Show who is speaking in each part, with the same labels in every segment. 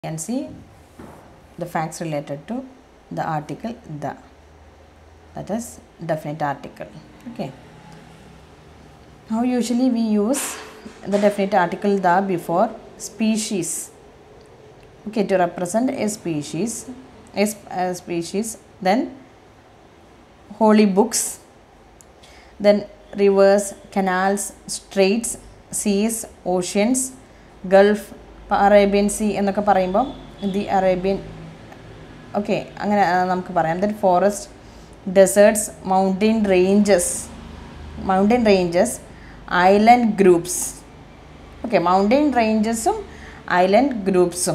Speaker 1: and see the facts related to the article the that is definite article okay now usually we use the definite article the before species okay to represent a species a, sp- a species then holy books then rivers canals straits seas oceans gulf Arabian sea എന്നൊക്കെ പറയുമ്പം the Arabian okay അങ്ങനെ ആ, നമുക്ക് പറയാം then forest deserts mountain ranges mountain ranges island groups okay mountain റേഞ്ചസും island ഗ്രൂപ്പ്സും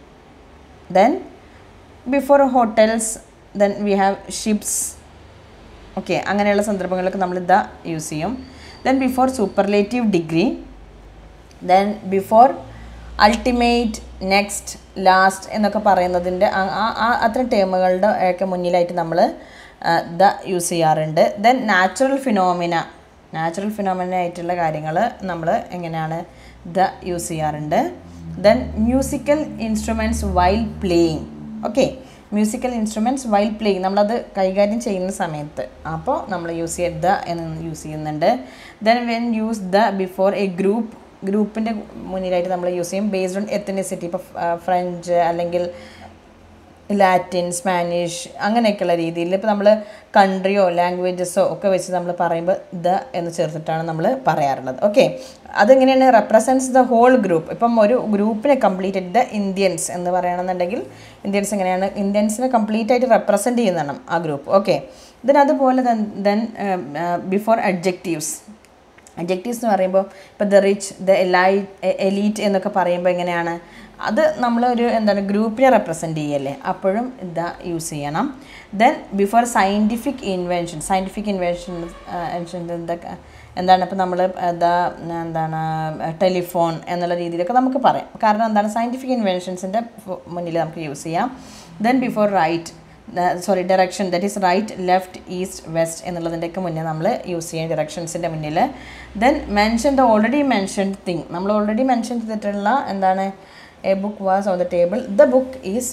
Speaker 1: then before hotels then we have ships okay അങ്ങനെയുള്ള സന്ദർഭങ്ങളിലൊക്കെ നമ്മൾ ഇതാ യൂസ് ചെയ്യും then before superlative degree then before ultimate next last എന്നൊക്കെ പറയുന്നതിൻ്റെ ആ- ആ- ആ അത്തരം ടേമുകളുടെ ഒക്കെ മുന്നിലായിട്ട് നമ്മൾ ദ യൂസ് ചെയ്യാറുണ്ട് then natural phenomena natural phenomena ആയിട്ടുള്ള കാര്യങ്ങൾ നമ്മൾ എങ്ങനെയാണ് ദ യൂസ് ചെയ്യാറുണ്ട് then musical instruments while playing okay musical instruments while playing നമ്മളത് കൈകാര്യം ചെയ്യുന്ന സമയത്ത് അപ്പോൾ നമ്മൾ യൂസ് ചെയ്യ ദ എന്ന് യൂസ് ചെയ്യുന്നുണ്ട് then when use the before a group ഗ്രൂപ്പിൻ്റെ മുന്നിലായിട്ട് നമ്മൾ യൂസ് ചെയ്യും ബേസ്ഡ് ഓൺ എത്തനിസിറ്റി ഇപ്പോൾ ഫ്രഞ്ച് അല്ലെങ്കിൽ ലാറ്റിൻ സ്പാനിഷ് അങ്ങനെയൊക്കെയുള്ള രീതിയിൽ ഇപ്പോൾ നമ്മൾ കൺട്രിയോ ലാംഗ്വേജസോ ഒക്കെ വെച്ച് നമ്മൾ പറയുമ്പോൾ ദ എന്ന് ചേർത്തിട്ടാണ് നമ്മൾ പറയാറുള്ളത് ഓക്കെ അതെങ്ങനെയാണ് റെപ്രസെൻറ്റ്സ് ദ ഹോൾ ഗ്രൂപ്പ് ഇപ്പം ഒരു ഗ്രൂപ്പിനെ കംപ്ലീറ്റ് ദ ഇന്ത്യൻസ് എന്ന് പറയുകയാണെന്നുണ്ടെങ്കിൽ ഇന്ത്യൻസ് എങ്ങനെയാണ് ഇന്ത്യൻസിനെ കംപ്ലീറ്റ് ആയിട്ട് റെപ്രസെൻറ്റ് ചെയ്യുന്നതാണ് ആ ഗ്രൂപ്പ് ഓക്കെ ദെൻ അതുപോലെ ദെൻ ബിഫോർ അഡ്ജക്റ്റീവ്സ് അഡ്ജക്റ്റീവ്സ് എന്ന് പറയുമ്പോൾ ഇപ്പോൾ ദ റിച്ച് ദ എലൈ എലീറ്റ് എന്നൊക്കെ പറയുമ്പോൾ എങ്ങനെയാണ് അത് നമ്മളൊരു എന്താണ് ഗ്രൂപ്പിനെ റെപ്രസെൻറ്റ് ചെയ്യല്ലേ അപ്പോഴും ഇതാ യൂസ് ചെയ്യണം then before scientific invention scientific invention എന്തൊക്കെ എന്താണ് ഇപ്പോൾ നമ്മൾ ഇതാ എന്താണ് ടെലിഫോൺ എന്നുള്ള രീതിയിലൊക്കെ നമുക്ക് പറയാം കാരണം എന്താണ് സയൻറ്റിഫിക് ഇൻവെൻഷൻസിൻ്റെ മുന്നിൽ നമുക്ക് യൂസ് ചെയ്യാം then before right sorry direction that is right left east west എന്നുള്ളതിൻ്റെയൊക്കെ മുന്നേ നമ്മൾ യൂസ് ചെയ്യാം ഡയറക്ഷൻസിൻ്റെ മുന്നിൽ then mention the already mentioned thing നമ്മൾ ഓൾറെഡി മെൻഷൻ ചെയ്തിട്ടുള്ള എന്താണ് a book was on the table the book is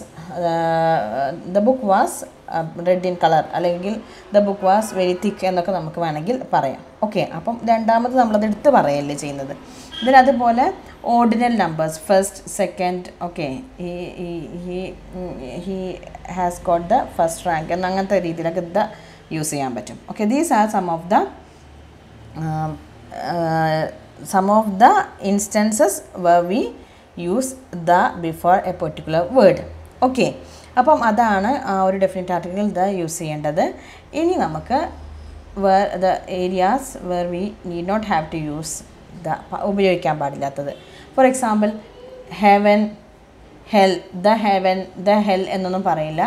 Speaker 1: the book was red in colour അല്ലെങ്കിൽ the book was very thick എന്നൊക്കെ നമുക്ക് വേണമെങ്കിൽ പറയാം ഓക്കെ അപ്പം രണ്ടാമത് നമ്മളത് എടുത്ത് പറയല്ലേ ചെയ്യുന്നത് ഇതിന് അതുപോലെ ordinal numbers first second okay he he has got the first rank എന്ന അങ്ങനത്തെ രീതിയിലൊക്കെ ദ യൂസ് ചെയ്യാൻ പറ്റും okay these are some of the some of the instances വ we use the before a particular word okay അപ്പം അതാണ് ആ ഒരു ഡെഫിനറ്റ് ആർട്ടിക്കിൾ ദ യൂസ് ചെയ്യേണ്ടത് ഇനി നമുക്ക് where the areas where we need not have to use the ഉപയോഗിക്കാൻ പാടില്ലാത്തത് for example heaven hell the heaven the hell എന്നൊന്നും പറയില്ല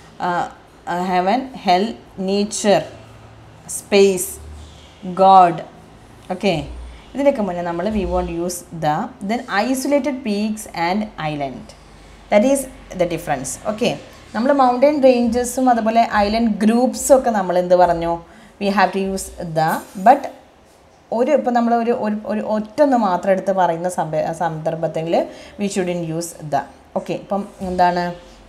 Speaker 1: heaven hell nature space God okay ഇതിനൊക്കെ മുന്നേ നമ്മൾ we won't use the then isolated peaks and island that is the difference okay നമ്മൾ mountain റേഞ്ചസും അതുപോലെ ഐലൻഡ് ഗ്രൂപ്പ്സും ഒക്കെ നമ്മൾ എന്ത് പറഞ്ഞു we have to use the but ഒരു ഇപ്പം നമ്മൾ ഒരു ഒരു ഒരു ഒറ്റൊന്ന് മാത്രം എടുത്ത് പറയുന്ന സന്ദ സന്ദർഭത്തിൽ we shouldn't use the okay ഇപ്പം എന്താണ്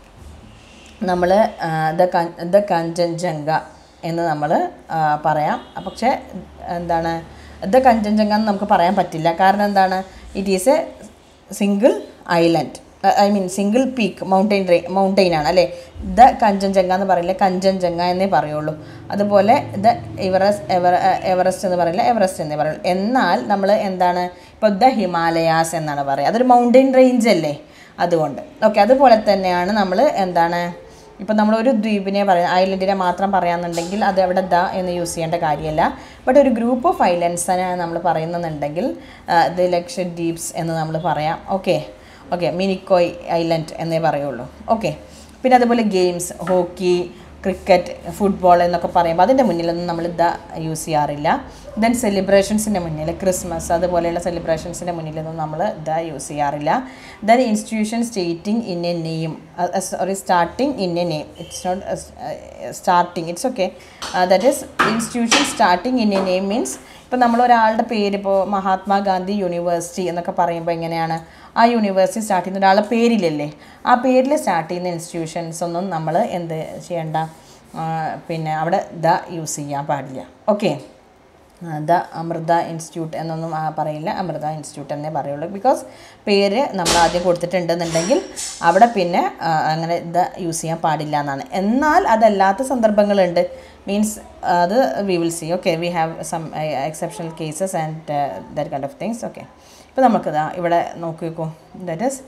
Speaker 1: നമ്മൾ ദ കൻ ദ കഞ്ചൻജംഗ എന്ന് നമ്മൾ പറയാം പക്ഷേ എന്താണ് ദ കഞ്ചൻജംഗ എന്ന് നമുക്ക് പറയാൻ പറ്റില്ല കാരണം എന്താണ് it is a single island I mean single peak mountain റേ മൗണ്ടെയിൻ ആണ് അല്ലേ ദ കഞ്ചൻജംഗ എന്ന് പറയില്ല കഞ്ചൻജംഗ എന്നേ പറയുള്ളൂ അതുപോലെ ദ എവറസ്റ്റ് എവർ എവറസ്റ്റ് എന്ന് പറയില്ല എവറസ്റ്റ് എന്നേ പറയുള്ളൂ എന്നാൽ നമ്മൾ എന്താണ് ഇപ്പോൾ ദ ഹിമാലയാസ് എന്നാണ് പറയുക അതൊരു മൗണ്ടെയിൻ റേഞ്ച് അല്ലേ അതുകൊണ്ട് ഓക്കെ അതുപോലെ തന്നെയാണ് നമ്മൾ എന്താണ് ഇപ്പം നമ്മളൊരു ദ്വീപിനെ പറയാം ഐലൻഡിനെ മാത്രം പറയാമെന്നുണ്ടെങ്കിൽ അത് അവിടെ ദ എന്ന് യൂസ് ചെയ്യേണ്ട കാര്യമല്ല ബട്ട് ഒരു ഗ്രൂപ്പ് ഓഫ് ഐലൻഡ്സിനെ നമ്മൾ പറയുന്നുണ്ടെങ്കിൽ ദ ലക്ഷൻ ദ്വീപ്സ് എന്ന് നമ്മൾ പറയാം ഓക്കെ ഓക്കെ മിനിക്കോയ് ഐലൻഡ് എന്നേ പറയുള്ളൂ ഓക്കെ പിന്നെ അതുപോലെ ഗെയിംസ് ഹോക്കി ക്രിക്കറ്റ് ഫുട്ബോൾ എന്നൊക്കെ പറയുമ്പോൾ അതിൻ്റെ മുന്നിലൊന്നും നമ്മൾ ദ യൂസ് ചെയ്യാറില്ല ദെൻ സെലിബ്രേഷൻസിൻ്റെ മുന്നിൽ ക്രിസ്മസ് അതുപോലെയുള്ള സെലിബ്രേഷൻസിൻ്റെ മുന്നിലൊന്നും നമ്മൾ ദ യൂസ് ചെയ്യാറില്ല then institution stating in a name sorry starting in a name it's not starting it's okay that is institution starting in a name means ഇപ്പം നമ്മൾ ഒരാളുടെ പേര് ഇപ്പോൾ മഹാത്മാഗാന്ധി യൂണിവേഴ്സിറ്റി എന്നൊക്കെ പറയുമ്പോൾ എങ്ങനെയാണ് ആ യൂണിവേഴ്സിറ്റി സ്റ്റാർട്ട് ചെയ്യുന്ന ഒരാളെ പേരിലല്ലേ ആ പേരിൽ സ്റ്റാർട്ട് ചെയ്യുന്ന ഇൻസ്റ്റിറ്റ്യൂഷൻസ് ഒന്നും നമ്മൾ എന്ത് ചെയ്യണ്ട ആ, പിന്നെ അവിടെ ദ യൂസ് ചെയ്യാൻ പാടില്ല ഓക്കെ ദ അമൃത ഇൻസ്റ്റിറ്റ്യൂട്ട് എന്നൊന്നും ആ പറയില്ല അമൃത ഇൻസ്റ്റിറ്റ്യൂട്ട് എന്നേ പറയുള്ളൂ ബിക്കോസ് പേര് നമ്മൾ ആദ്യം കൊടുത്തിട്ടുണ്ടെന്നുണ്ടെങ്കിൽ അവിടെ പിന്നെ ആ, അങ്ങനെ ദ യൂസ് ചെയ്യാൻ പാടില്ല എന്നാണ് എന്നാൽ അതല്ലാത്ത സന്ദർഭങ്ങളുണ്ട് മീൻസ് അത് we will see okay we have some exceptional cases and that kind of things okay ഇപ്പോൾ നമുക്ക് ദാ ഇവിടെ നോക്കിക്കോ that is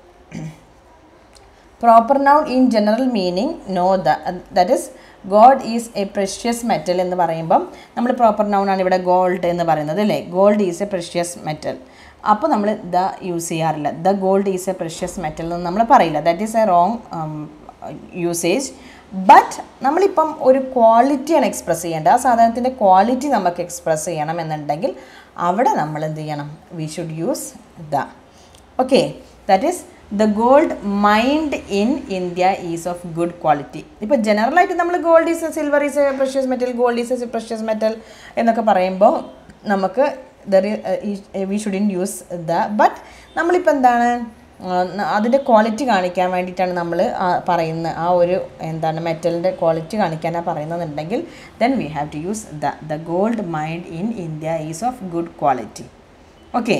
Speaker 1: proper noun in general meaning no the that is gold is a precious metal എന്ന് പറയുമ്പം നമ്മൾ proper noun ആണ് ഇവിടെ ഗോൾഡ് എന്ന് പറയുന്നത് അല്ലേ gold is a precious metal അപ്പോൾ നമ്മൾ ദ യൂസ് ചെയ്യാറില്ല the gold is a precious metal എന്ന് നമ്മൾ പറയില്ല that is a wrong usage but നമ്മളിപ്പം ഒരു ക്വാളിറ്റിയാണ് എക്സ്പ്രസ് ചെയ്യേണ്ടത് ആ സാധനത്തിൻ്റെ ക്വാളിറ്റി നമുക്ക് എക്സ്പ്രസ് ചെയ്യണം എന്നുണ്ടെങ്കിൽ അവിടെ നമ്മൾ എന്ത് ചെയ്യണം we should use the okay that is the gold mined in India is of good quality ഇപ്പോൾ ജനറലായിട്ട് നമ്മൾ gold is silver is a precious metal gold is a precious metal എന്നൊക്കെ പറയുമ്പോൾ നമുക്ക് there we shouldn't use the but നമ്മളിപ്പോൾ എന്താണ് അതിൻ്റെ quality കാണിക്കാൻ വേണ്ടിയിട്ടാണ് നമ്മൾ പറയുന്ന ആ ഒരു എന്താണ് മെറ്റലിൻ്റെ ക്വാളിറ്റി കാണിക്കാനാണ് പറയുന്നതെന്നുണ്ടെങ്കിൽ then we have to use the the gold mined in India is of good quality okay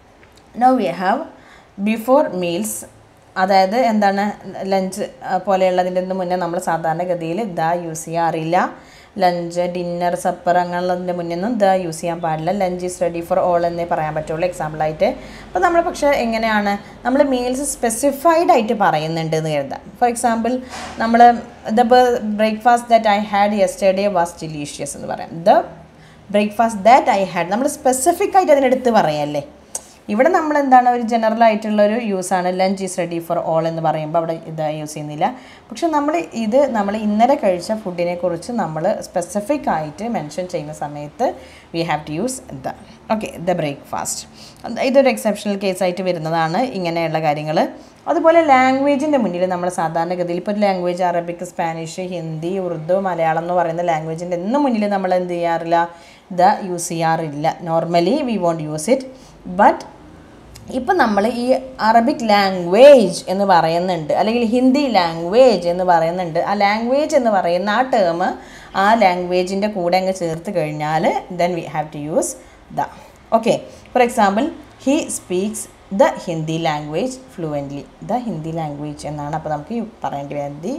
Speaker 1: no we have before meals അതായത് എന്താണ് ലഞ്ച് പോലെയുള്ളതിൻ്റെ മുന്നേ നമ്മൾ സാധാരണഗതിയിൽ ദ യൂസ് ചെയ്യാറില്ല ലഞ്ച് ഡിന്നർ സപ്പർ അങ്ങനെയുള്ളതിൻ്റെ മുന്നൊന്നും ദ യൂസ് ചെയ്യാൻ പാടില്ല lunch is ready for all എന്നേ പറയാൻ പറ്റുള്ളൂ എക്സാമ്പിളായിട്ട് അപ്പോൾ നമ്മൾ പക്ഷേ എങ്ങനെയാണ് നമ്മൾ മീൽസ് സ്പെസിഫൈഡ് ആയിട്ട് പറയുന്നുണ്ട് എന്ന് കരുതാം ഫോർ എക്സാമ്പിൾ നമ്മൾ the breakfast that I had yesterday was delicious എന്ന് പറയാം the breakfast that I had നമ്മൾ സ്പെസിഫിക് ആയിട്ട് അതിനെടുത്ത് പറയല്ലേ ഇവിടെ നമ്മൾ എന്താണ് ഒരു ജനറൽ ആയിട്ടുള്ള ഒരു യൂസാണ് lunch is ready for all എന്ന് പറയുമ്പോൾ അവിടെ ഇത് യൂസ് ചെയ്യുന്നില്ല പക്ഷെ നമ്മൾ ഇത് നമ്മൾ ഇന്നലെ കഴിച്ച ഫുഡിനെ കുറിച്ച് നമ്മൾ സ്പെസിഫിക് ആയിട്ട് മെൻഷൻ ചെയ്യുന്ന സമയത്ത് we have to use the okay the breakfast ഇതൊരു എക്സെപ്ഷണൽ കേസായിട്ട് വരുന്നതാണ് ഇങ്ങനെയുള്ള കാര്യങ്ങൾ അതുപോലെ ലാംഗ്വേജിൻ്റെ മുന്നിൽ നമ്മൾ സാധാരണഗതിയിൽ ഇപ്പോൾ ഒരു language Arabic Spanish Hindi Urdu Malayalam എന്ന് പറയുന്ന ലാംഗ്വേജിൻ്റെ എന്നും മുന്നിൽ നമ്മൾ എന്ത് ചെയ്യാറില്ല ദ യൂസ് ചെയ്യാറില്ല normally we won't use it but ഇപ്പം നമ്മൾ ഈ അറബിക് ലാംഗ്വേജ് എന്ന് പറയുന്നുണ്ട് അല്ലെങ്കിൽ ഹിന്ദി ലാംഗ്വേജ് എന്ന് പറയുന്നുണ്ട് ആ ലാംഗ്വേജ് എന്ന് പറയുന്ന ആ ടേം ആ ലാംഗ്വേജിൻ്റെ കൂടെ അങ്ങ് ചേർത്ത് കഴിഞ്ഞാൽ then we have to use the okay for example he speaks the Hindi language fluently the Hindi language എന്നാണ് അപ്പോൾ നമുക്ക് ഈ പറയേണ്ടി വരുന്നത്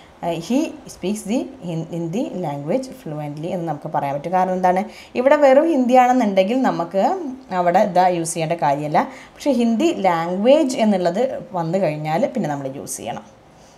Speaker 1: he speaks the Hindi language fluently എന്ന് നമുക്ക് പറയാൻ പറ്റും കാരണം എന്താണ് ഇവിടെ വെറും ഹിന്ദി ആണെന്നുണ്ടെങ്കിൽ നമുക്ക് അവിടെ ദ യൂസ് ചെയ്യേണ്ട കാര്യമല്ല പക്ഷേ ഹിന്ദി ലാംഗ്വേജ് എന്നുള്ളത് വന്നു കഴിഞ്ഞാൽ പിന്നെ നമ്മൾ യൂസ് ചെയ്യണം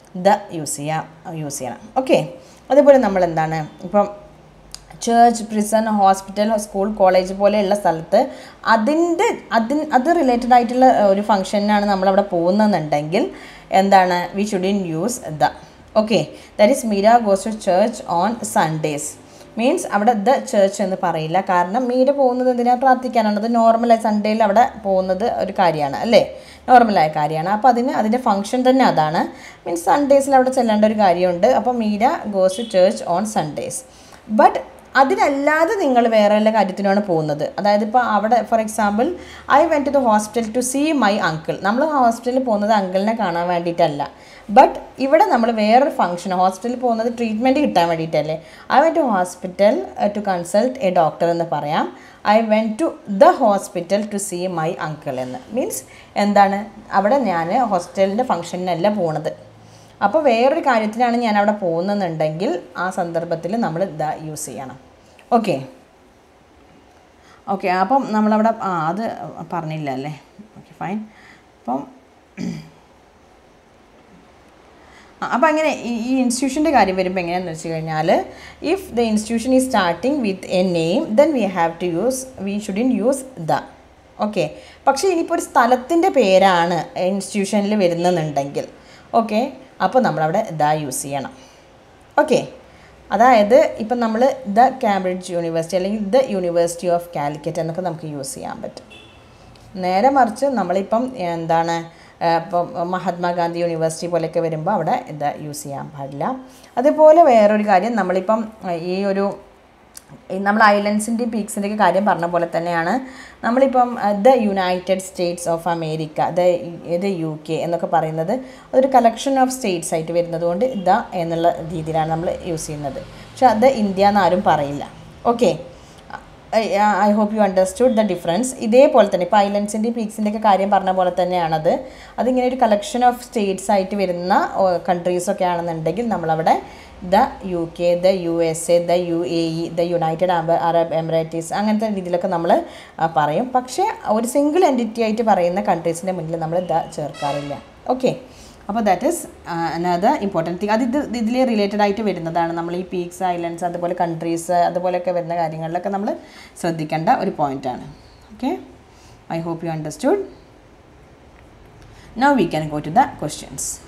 Speaker 1: ദ യൂസ് ചെയ്യാം യൂസ് ചെയ്യണം ഓക്കെ അതുപോലെ നമ്മൾ എന്താണ് ഇപ്പം church prison hospital school college പോലെയുള്ള സ്ഥലത്ത് അതിൻ്റെ അതിന് അത് റിലേറ്റഡ് ആയിട്ടുള്ള ഒരു ഫംഗ്ഷനാണ് നമ്മളവിടെ പോകുന്നതെന്നുണ്ടെങ്കിൽ എന്താണ് we shouldn't use the okay that is Meera goes to church on Sundays means അവിടെ ദ ചേർച്ച് എന്ന് പറയില്ല കാരണം മീര പോകുന്നത് എന്തിനാണ് പ്രാർത്ഥിക്കാനാണ് അത് നോർമലായി സൺഡേയിൽ അവിടെ പോകുന്നത് ഒരു കാര്യമാണ് അല്ലേ നോർമലായ കാര്യമാണ് അപ്പോൾ അതിന് അതിൻ്റെ ഫംഗ്ഷൻ തന്നെ അതാണ് മീൻസ് സൺഡേസിൽ അവിടെ ചെല്ലേണ്ട ഒരു കാര്യമുണ്ട് അപ്പോൾ Meera goes to church on Sundays but അതിനല്ലാതെ നിങ്ങൾ വേറെ വല്ല കാര്യത്തിനാണ് പോകുന്നത് അതായത് ഇപ്പോൾ അവിടെ for example I went to the hospital to see my uncle നമ്മൾ ഹോസ്പിറ്റലിൽ പോകുന്നത് അങ്കിളിനെ കാണാൻ വേണ്ടിയിട്ടല്ല ബട്ട് ഇവിടെ നമ്മൾ വേറൊരു ഫംഗ്ഷൻ ഹോസ്പിറ്റലിൽ പോകുന്നത് ട്രീറ്റ്മെൻറ്റ് കിട്ടാൻ വേണ്ടിയിട്ടല്ലേ I went to hospital to consult a doctor എന്ന് പറയാം I went to the hospital to see my uncle എന്ന് മീൻസ് എന്താണ് അവിടെ ഞാൻ ഹോസ്പിറ്റലിൻ്റെ ഫംഗ്ഷനിലല്ല പോണത് അപ്പോൾ വേറൊരു കാര്യത്തിനാണ് ഞാൻ അവിടെ പോകുന്നതെന്നുണ്ടെങ്കിൽ ആ സന്ദർഭത്തിൽ നമ്മൾ ദ യൂസ് ചെയ്യണം ഓക്കെ ഓക്കെ അപ്പം നമ്മളവിടെ ആ അത് പറഞ്ഞില്ല അല്ലേ ഓക്കെ ഫൈൻ അപ്പം അപ്പോൾ അങ്ങനെ ഈ ഈ ഇൻസ്റ്റിറ്റ്യൂഷൻ്റെ കാര്യം വരുമ്പോൾ എങ്ങനെയാണെന്ന് വെച്ച് കഴിഞ്ഞാൽ if the institution is starting with a name then we have to use we shouldn't use the okay പക്ഷേ ഇനിയിപ്പോൾ ഒരു സ്ഥലത്തിൻ്റെ പേരാണ് ഇൻസ്റ്റിറ്റ്യൂഷനിൽ വരുന്നെന്നുണ്ടെങ്കിൽ ഓക്കെ അപ്പോൾ നമ്മളവിടെ ദ യൂസ് ചെയ്യണം ഓക്കെ അതായത് ഇപ്പം നമ്മൾ ദ കാംബ്രിഡ്ജ് യൂണിവേഴ്സിറ്റി അല്ലെങ്കിൽ ദ യൂണിവേഴ്സിറ്റി ഓഫ് കാലിക്കറ്റ് എന്നൊക്കെ നമുക്ക് യൂസ് ചെയ്യാൻ പറ്റും നേരെ മറിച്ച് നമ്മളിപ്പം എന്താണ് ഇപ്പം മഹാത്മാഗാന്ധി യൂണിവേഴ്സിറ്റി പോലെയൊക്കെ വരുമ്പോൾ അവിടെ ഇത് യൂസ് ചെയ്യാൻ പാടില്ല അതുപോലെ വേറൊരു കാര്യം നമ്മളിപ്പം ഈ ഒരു നമ്മൾ ഐലൻഡ്സിൻ്റെയും പീക്സിൻ്റെയൊക്കെ കാര്യം പറഞ്ഞ പോലെ തന്നെയാണ് നമ്മളിപ്പം the United States of America the ഇത് യു കെ എന്നൊക്കെ പറയുന്നത് ഒരു കളക്ഷൻ ഓഫ് സ്റ്റേറ്റ്സ് ആയിട്ട് വരുന്നത് കൊണ്ട് ദ എന്നുള്ള രീതിയിലാണ് നമ്മൾ യൂസ് ചെയ്യുന്നത് പക്ഷെ അത് ഇന്ത്യ എന്നാരും പറയില്ല okay I hope you understood the difference ഇതേപോലെ തന്നെ ഇപ്പോൾ ഐലൻഡ്സിൻ്റെയും പീക്സിൻ്റെ ഒക്കെ കാര്യം പറഞ്ഞ പോലെ തന്നെയാണത് അതിങ്ങനെ ഒരു കളക്ഷൻ ഓഫ് സ്റ്റേറ്റ്സ് ആയിട്ട് വരുന്ന കൺട്രീസൊക്കെ ആണെന്നുണ്ടെങ്കിൽ നമ്മളവിടെ the U K the U S A the U A E the United Arab Emirates അങ്ങനത്തെ രീതിയിലൊക്കെ നമ്മൾ പറയും പക്ഷേ ഒരു സിംഗിൾ എൻറ്റിറ്റി ആയിട്ട് പറയുന്ന കൺട്രീസിൻ്റെ മുന്നിൽ നമ്മൾ ദ ചേർക്കാറില്ല ഓക്കെ അപ്പോൾ that is another important thing അത് ഇത് ഇതിൽ റിലേറ്റഡ് ആയിട്ട് വരുന്നതാണ് നമ്മൾ ഈ പീക്സ് ഐലൻഡ്സ് അതുപോലെ കൺട്രീസ് അതുപോലെയൊക്കെ വരുന്ന കാര്യങ്ങളിലൊക്കെ നമ്മൾ ശ്രദ്ധിക്കേണ്ട ഒരു പോയിൻ്റാണ് okay I hope you understood now we can go to the questions